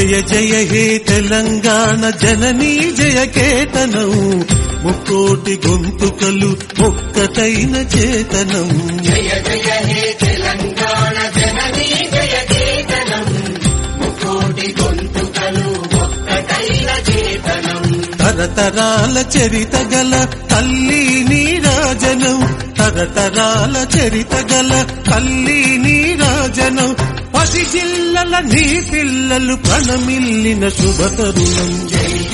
జయ జయ హే తెలంగాణ జననీ జయ కేతనం ముక్కోటి గొంతుకలు ఒక్కటైన చేతనం జయ జయ హే తెలంగాణ జననీ జయ కేతనం ముకోటి గొంతుకలు ఒక్కటైన చేతనం తరతరాల చరిత గల తల్లి నీరాజనం తరతరాల చరిత గల తల్లి నీరాజనం పసి జిల్లల నీ పిల్లలు ప్రణమిల్లిన శుభ తరుణం జై